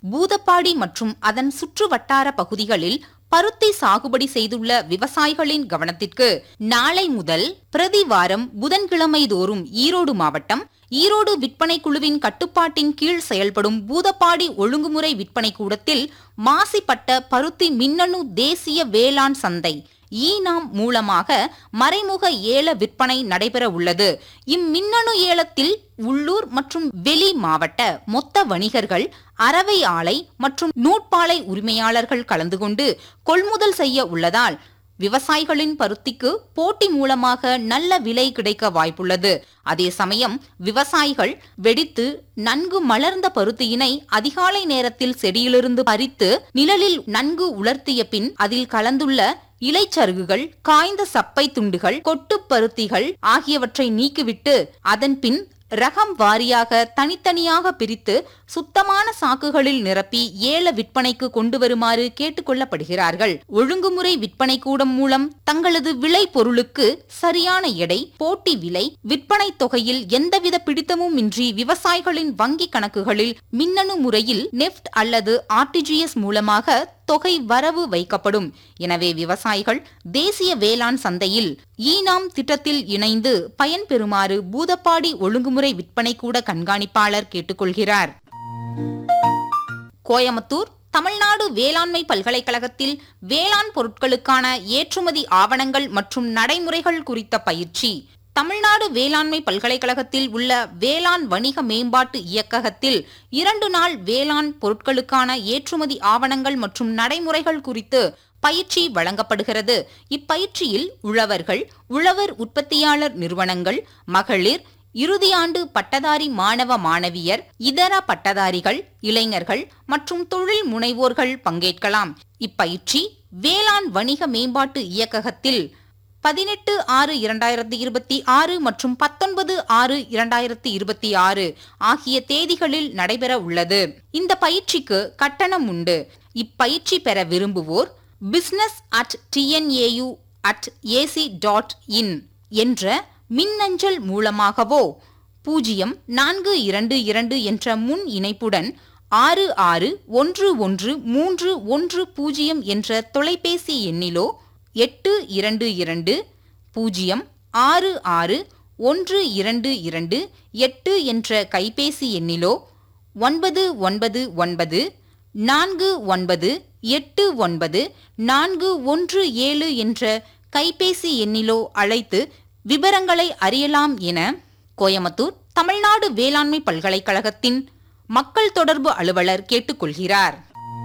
பூதப்பாடி மற்றும் அதன் சுற்று வட்டார பகுதிகளில் பருத்தி சாகுபடி செய்துள்ள விவசாயிகளின் கவனத்திற்கு நாளை முதல் பிரதி வாரம் புதன்கிழமை தோறும் ஈரோடு மாவட்டம் ஈரோடு விற்பனை குழுவின் கட்டுப்பாட்டின் கீழ் செயல்படும் பூதப்பாடி ஒழுங்குமுறை விற்பனை கூடத்தில் மாசிப்பட்ட பருத்தி மின்னணு தேசிய வேளாண் சந்தை ஈனாம் மூலமாக மறைமுக ஏல விற்பனை நடைபெற உள்ளது இம்மின்னணு ஏலத்தில் உள்ளூர் மற்றும் வெளி மாவட்ட மொத்த வணிகர்கள் அரவை ஆலை மற்றும் நூற்பாலை உரிமையாளர்கள் கலந்து கொண்டு கொள்முதல் செய்ய உள்ளதால் விவசாயிகளின் பருத்திக்கு போட்டி மூலமாக நல்ல விலை கிடைக்க வாய்ப்புள்ளது அதே சமயம் விவசாயிகள் வெடித்து நன்கு மலர்ந்த பருத்தியினை அதிகாலை நேரத்தில் செடியிலிருந்து பறித்து நிழலில் நன்கு உலர்த்திய பின் அதில் கலந்துள்ள இலைச்சருகுகள் காய்ந்த சப்பை துண்டுகள் கொட்டுப் பருத்திகள் ஆகியவற்றை நீக்கிவிட்டு அதன் பின் ரகம் வாரியாக தனித்தனியாக பிரித்து சுத்தமான சாக்குகளில் நிரப்பி ஏல விற்பனைக்கு கொண்டு வருமாறு கேட்டுக்கொள்ளப்படுகிறார்கள் ஒழுங்குமுறை விற்பனை கூடம் மூலம் தங்களது விளை பொருளுக்கு சரியான எடை போட்டி விலை விற்பனை தொகையில் எந்தவித பிடித்தமும் இன்றி விவசாயிகளின் வங்கி கணக்குகளில் மின்னணு முறையில் நெஃப்ட் அல்லது ஆர்டிஜிஎஸ் மூலமாக தொகை வரவு வைக்கப்படும் எனவே விவசாயிகள் தேசிய வேளாண் சந்தையில் ஈனாம் திட்டத்தில் இணைந்து பயன்பெறுமாறு பூதப்பாடி ஒழுங்குமுறை விற்பனை கூட கண்காணிப்பாளர் கேட்டுக்கொள்கிறார் கோயமுத்தூர் தமிழ்நாடு வேளாண்மை பல்கலைக்கழகத்தில் வேளாண் பொருட்களுக்கான ஏற்றுமதி ஆவணங்கள் மற்றும் நடைமுறைகள் குறித்த பயிற்சி தமிழ்நாடு வேளாண்மை பல்கலைக்கழகத்தில் உள்ள வேளாண் வணிக மேம்பாட்டு இயக்ககத்தில் இரண்டு நாள் வேளாண் பொருட்களுக்கான ஏற்றுமதி ஆவணங்கள் மற்றும் நடைமுறைகள் குறித்து பயிற்சி வழங்கப்படுகிறது இப்பயிற்சியில் உழவர்கள் உழவர் உற்பத்தியாளர் நிறுவனங்கள் மகளிர் இறுதியாண்டு பட்டதாரி மாணவ மாணவியர் இதர பட்டதாரிகள் இளைஞர்கள் மற்றும் தொழில் முனைவோர்கள் பங்கேற்கலாம் இப்பயிற்சி வேளாண் வணிக மேம்பாட்டு இயக்ககத்தில் பதினெட்டு ஆறு இரண்டாயிரத்தி இருபத்தி ஆறு மற்றும் பத்தொன்பது ஆறு இரண்டாயிரத்தி இருபத்தி ஆறு ஆகிய தேதிகளில் நடைபெற உள்ளது இந்த பயிற்சிக்கு கட்டணம் உண்டு இப்பயிற்சி பெற விரும்புவோர் business at TNAU at AC dot in என்ற மின்னஞ்சல் மூலமாகவோ பூஜ்ஜியம் நான்கு இரண்டு இரண்டு என்ற முன் இணைப்புடன் ஆறு ஆறு ஒன்று ஒன்று மூன்று ஒன்று பூஜ்ஜியம் என்ற தொலைபேசி எண்ணிலோ எட்டு இரண்டு இரண்டு பூஜ்ஜியம் ஆறு ஆறு ஒன்று இரண்டு இரண்டு எட்டு என்ற கைபேசி எண்ணிலோ ஒன்பது ஒன்பது ஒன்பது நான்கு ஒன்பது எட்டு ஒன்பது நான்கு ஒன்று ஏழு என்ற கைபேசி எண்ணிலோ அழைத்து விவரங்களை அறியலாம் என கோயமுத்தூர் தமிழ்நாடு வேளாண்மை பல்கலைக்கழகத்தின் மக்கள் தொடர்பு அலுவலர் கேட்டுக்கொள்கிறார்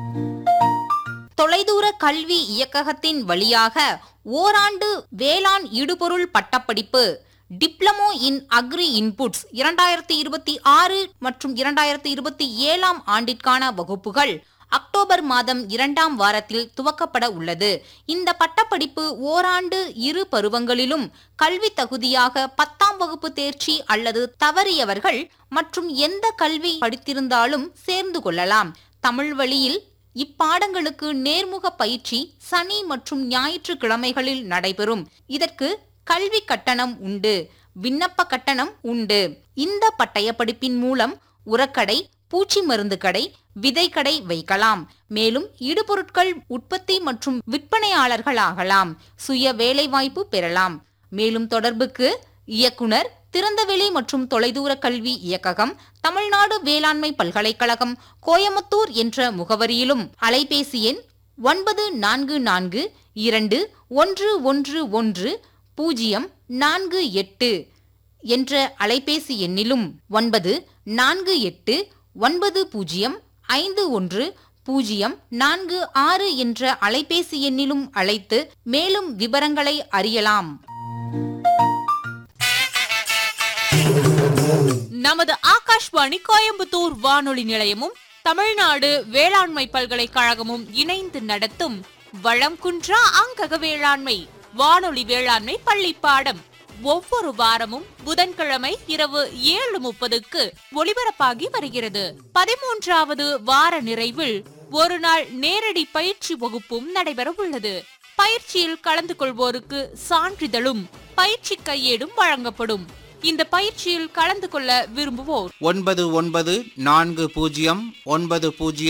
தொலைதூர கல்வி இயக்ககத்தின் வழியாக ஓராண்டு வேளாண் இடுபொருள் பட்டப்படிப்பு டிப்ளமோ இன் அக்ரி இன்புட்ஸ் இரண்டாயிரத்தி இருபத்தி ஆறு மற்றும் இரண்டாயிரத்தி இருபத்தி ஏழாம் ஆண்டிற்கான வகுப்புகள் அக்டோபர் மாதம் இரண்டாம் வாரத்தில் துவக்கப்பட உள்ளது இந்த பட்டப்படிப்பு ஓராண்டு இரு பருவங்களிலும் கல்வி தகுதியாக பத்தாம் வகுப்பு தேர்ச்சி அல்லது தவறியவர்கள் மற்றும் எந்த கல்வி படித்திருந்தாலும் சேர்ந்து கொள்ளலாம் தமிழ் வழியில் இப்பாடங்களுக்கு நேர்முக பயிற்சி சனி மற்றும் ஞாயிற்றுக்கிழமைகளில் நடைபெறும் இதற்கு கல்வி கட்டணம் உண்டு விண்ணப்ப கட்டணம் உண்டு இந்த பட்டய படிப்பின் மூலம் உரக்கடை பூச்சி மருந்து கடை விதை கடை வைக்கலாம் மேலும் இடுபொருட்கள் உற்பத்தி மற்றும் விற்பனையாளர்கள் ஆகலாம் சுய வேலைவாய்ப்பு பெறலாம் மேலும் தொடர்புக்கு இயக்குனர் திறந்தவெளி மற்றும் தொலைதூர கல்வி இயக்ககம் தமிழ்நாடு வேளாண்மை பல்கலைக்கழகம் கோயமுத்தூர் என்ற முகவரியிலும் அலைபேசி எண் ஒன்பது நான்கு நான்கு இரண்டு ஒன்று ஒன்று ஒன்று பூஜ்ஜியம் நான்கு எட்டு என்ற அலைபேசி எண்ணிலும் ஒன்பது நான்கு எட்டு ஒன்பது பூஜ்ஜியம் ஐந்து ஒன்று பூஜ்ஜியம் நான்கு ஆறு என்ற அலைபேசி எண்ணிலும் அழைத்து மேலும் விவரங்களை அறியலாம் நமது ஆகாஷ்வாணி கோயம்புத்தூர் வானொலி நிலையமும் தமிழ்நாடு வேளாண்மை பல்கலைக்கழகமும் இணைந்து நடத்தும் வளம் குன்றா அங்கக வேளாண்மை வானொலி வேளாண்மை பள்ளி பாடம் ஒவ்வொரு வாரமும் புதன்கிழமை இரவு ஏழு முப்பதுக்கு ஒளிபரப்பாகி வருகிறது பதிமூன்றாவது வார நிறைவில் ஒரு நாள் நேரடி பயிற்சி வகுப்பும் நடைபெற உள்ளது பயிற்சியில் கலந்து கொள்வோருக்கு சான்றிதழும் பயிற்சி கையேடும் வழங்கப்படும் இந்த பயிற்சியில் கலந்து கொள்ள விரும்புவோர் ஒன்பது ஒன்பது நான்கு பூஜ்ஜியம் ஒன்பது பூஜ்ஜியம்